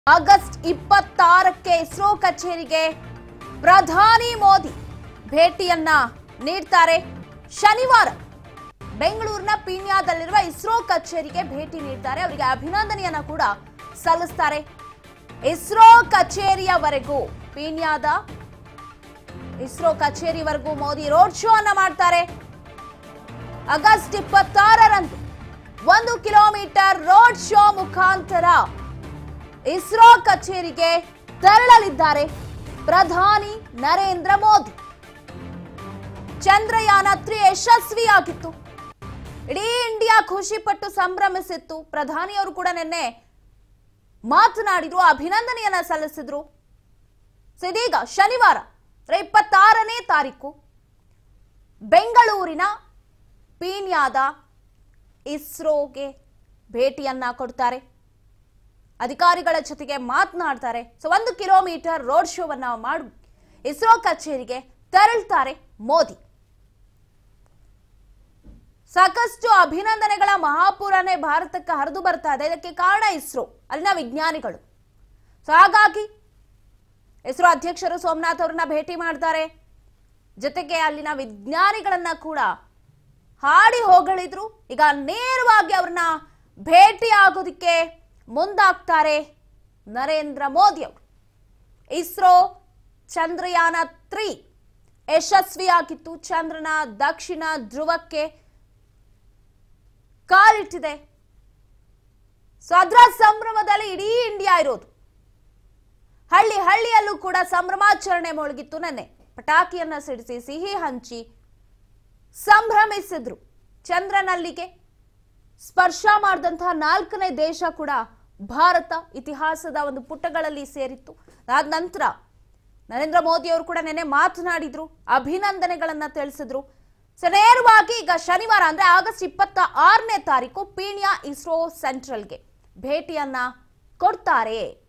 August ಇಪ್ಪತ್ತಾರಕ್ಕೆ ISRO ಕಚೇರಿಗೆ ಪ್ರಧಾನಿ ಮೋದಿ ಭೇಟಿಯನ್ನ ನೀಡ್ತಾರೆ ಶನಿವಾರ ಬೆಂಗಳೂರಿನ ಪೀಣ್ಯದಲ್ಲಿರುವ ಇಸ್ರೋ ಕಚೇರಿಗೆ ಭೇಟಿ ನೀಡ್ತಾರೆ ಅವರಿಗೆ ಅಭಿನಂದನೆಯನ್ನ ಕೂಡ ಸಲ್ಲಿಸ್ತಾರೆ ಇಸ್ರೋ ಕಚೇರಿಯವರೆಗೂ ಪೀಣ್ಯದ ಇಸ್ರೋ ಕಚೇರಿವರೆಗೂ ಮೋದಿ ರೋಡ್ ಶೋ ಅನ್ನ ಮಾಡ್ತಾರೆ ಆಗಸ್ಟ್ ಇಪ್ಪತ್ತಾರರಂದು ಒಂದು ಕಿಲೋಮೀಟರ್ ರೋಡ್ ಶೋ ಮುಖಾಂತರ ಇಸ್ರೋ ಕಚೇರಿಗೆ ತೆರಳಲಿದ್ದಾರೆ ಪ್ರಧಾನಿ ನರೇಂದ್ರ ಮೋದಿ ಚಂದ್ರಯಾನ ತ್ರಿ ಯಶಸ್ವಿಯಾಗಿತ್ತು ಇಡೀ ಇಂಡಿಯಾ ಖುಷಿ ಪಟ್ಟು ಸಂಭ್ರಮಿಸಿತ್ತು ಪ್ರಧಾನಿಯವರು ಕೂಡ ನಿನ್ನೆ ಮಾತನಾಡಿದ್ರು ಅಭಿನಂದನೆಯನ್ನ ಸಲ್ಲಿಸಿದ್ರು ಸೊ ಇದೀಗ ಶನಿವಾರ ಅಂದ್ರೆ ಇಪ್ಪತ್ತಾರನೇ ತಾರೀಕು ಬೆಂಗಳೂರಿನ ಪೀಣ್ಯಾದ ಇಸ್ರೋಗೆ ಭೇಟಿಯನ್ನ ಕೊಡ್ತಾರೆ ಅಧಿಕಾರಿಗಳ ಜೊತೆಗೆ ಮಾತನಾಡ್ತಾರೆ ಸೊ ಒಂದು ಕಿಲೋಮೀಟರ್ ರೋಡ್ ಶೋವನ್ನ ಮಾಡಿ ಇಸ್ರೋ ಕಚೇರಿಗೆ ತೆರಳ್ತಾರೆ ಮೋದಿ ಸಾಕಷ್ಟು ಅಭಿನಂದನೆಗಳ ಮಹಾಪೂರನೇ ಭಾರತಕ್ಕೆ ಹರಿದು ಬರ್ತಾ ಇದೆ ಇದಕ್ಕೆ ಕಾರಣ ಇಸ್ರೋ ಅಲ್ಲಿನ ವಿಜ್ಞಾನಿಗಳು ಸೊ ಹಾಗಾಗಿ ಇಸ್ರೋ ಅಧ್ಯಕ್ಷರು ಸೋಮನಾಥ್ ಅವ್ರನ್ನ ಭೇಟಿ ಮಾಡ್ತಾರೆ ಜೊತೆಗೆ ಅಲ್ಲಿನ ವಿಜ್ಞಾನಿಗಳನ್ನ ಕೂಡ ಹಾಡಿ ಹೊಗಳಿದ್ರು ಈಗ ನೇರವಾಗಿ ಅವ್ರನ್ನ ಭೇಟಿ ಆಗೋದಕ್ಕೆ ಮುಂದಾಗ್ತಾರೆ ನರೇಂದ್ರ ಮೋದಿ ಅವರು ಇಸ್ರೋ ಚಂದ್ರಯಾನ ತ್ರೀ ಯಶಸ್ವಿಯಾಗಿತ್ತು ಚಂದ್ರನ ದಕ್ಷಿಣ ಧ್ರುವಕ್ಕೆ ಕಾಲಿಟ್ಟಿದೆ ಸೊ ಅದರ ಸಂಭ್ರಮದಲ್ಲಿ ಇಡೀ ಇಂಡಿಯಾ ಇರೋದು ಹಳ್ಳಿ ಹಳ್ಳಿಯಲ್ಲೂ ಕೂಡ ಸಂಭ್ರಮಾಚರಣೆ ಮೊಳಗಿತ್ತು ನೆನ್ನೆ ಪಟಾಕಿಯನ್ನ ಸಿಡಿಸಿ ಸಿಹಿ ಹಂಚಿ ಸಂಭ್ರಮಿಸಿದ್ರು ಚಂದ್ರನಲ್ಲಿಗೆ ಸ್ಪರ್ಶ ಮಾಡಿದಂತಹ ನಾಲ್ಕನೇ ದೇಶ ಕೂಡ ಭಾರತ ಇತಿಹಾಸದ ಒಂದು ಪುಟಗಳಲ್ಲಿ ಸೇರಿತ್ತು ಅದಾದ ನಂತರ ನರೇಂದ್ರ ಮೋದಿ ಅವರು ಕೂಡ ನೆನೆ ಮಾತನಾಡಿದ್ರು ಅಭಿನಂದನೆಗಳನ್ನ ತಿಳಿಸಿದ್ರು ಸೊ ನೇರವಾಗಿ ಈಗ ಶನಿವಾರ ಅಂದ್ರೆ ಆಗಸ್ಟ್ ಇಪ್ಪತ್ತ ಆರನೇ ತಾರೀಕು ಪೀಣ್ಯ ಇಸ್ರೋ ಸೆಂಟ್ರಲ್ಗೆ ಭೇಟಿಯನ್ನ ಕೊಡ್ತಾರೆ